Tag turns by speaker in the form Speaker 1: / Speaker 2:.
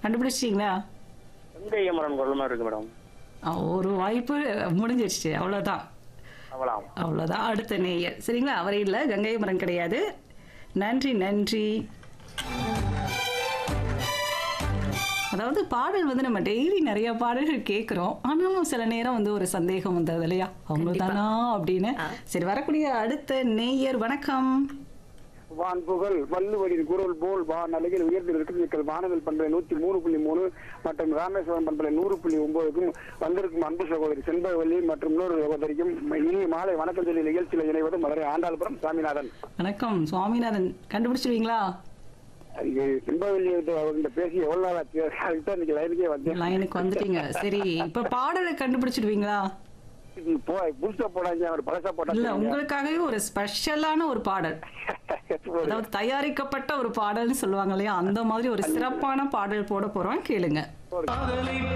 Speaker 1: கண்டுபிடிச்சிட்டீங்களா
Speaker 2: வெங்கையமரன் குரல் மாதிரி இருக்கு மேடம்
Speaker 1: ஆ, ஒரு வாய்ப்பு முடிஞ்சிருச்சு அவ்வளோதான்
Speaker 2: அவ்வளோ
Speaker 1: அவ்வளோதான் அடுத்த நேயர் சரிங்களா அவரே இல்லை கங்கை மரம் கிடையாது நன்றி நன்றி அதாவது பாடல் வந்து நம்ம டெய்லி நிறைய பாடல்கள் கேட்குறோம் ஆனாலும் சில நேரம் வந்து ஒரு சந்தேகம் வந்தது இல்லையா அவங்க தானா அப்படின்னு சரி வரக்கூடிய அடுத்த நேயர் வணக்கம்
Speaker 3: வான் புகழ் வள்ளுவரின் குரல் போல் வான் அலையில் உயர்ந்து இருக்கிற வானவில் பண்பலை நூத்தி மூணு புள்ளி மூணு மற்றும் ராமேஸ்வரம் பண்பலை நூறு புள்ளி ஒன்பதுக்கும் வந்திருக்கும் அன்பு சகோதரி செண்பகவல்லி மற்றும் இன்னொரு சகோதரிக்கும் இனிய மாலை வணக்கம் சொல்லி நிகழ்ச்சியில் இணைவது மதுரை ஆண்டாள்புரம் சாமிநாதன்
Speaker 1: வணக்கம் சுவாமிநாதன் கண்டுபிடிச்சிருவீங்களா
Speaker 3: அது செண்பகவல்லி அவங்க பேசி எவ்வளவு நாள் ஆச்சு அதுக்கு தான் இன்னைக்கு லைனுக்கே வந்தேன்
Speaker 1: லைனுக்கு வந்துட்டீங்க சரி இப்ப பாடலை கண்டுபிடிச்சிடுவீங்களா
Speaker 3: இது போ புதுசா போடாங்க அவர் பழசா
Speaker 1: இல்ல
Speaker 3: போட்டாங்க
Speaker 1: உங்களுக்காகவே ஒரு ஸ்பெஷலான ஒரு பாடல் அதாவது தயாரிக்கப்பட்ட ஒரு பாடல்னு சொல்லுவாங்க இல்லையா அந்த மாதிரி ஒரு சிறப்பான பாடல் போட போறோம் கேளுங்க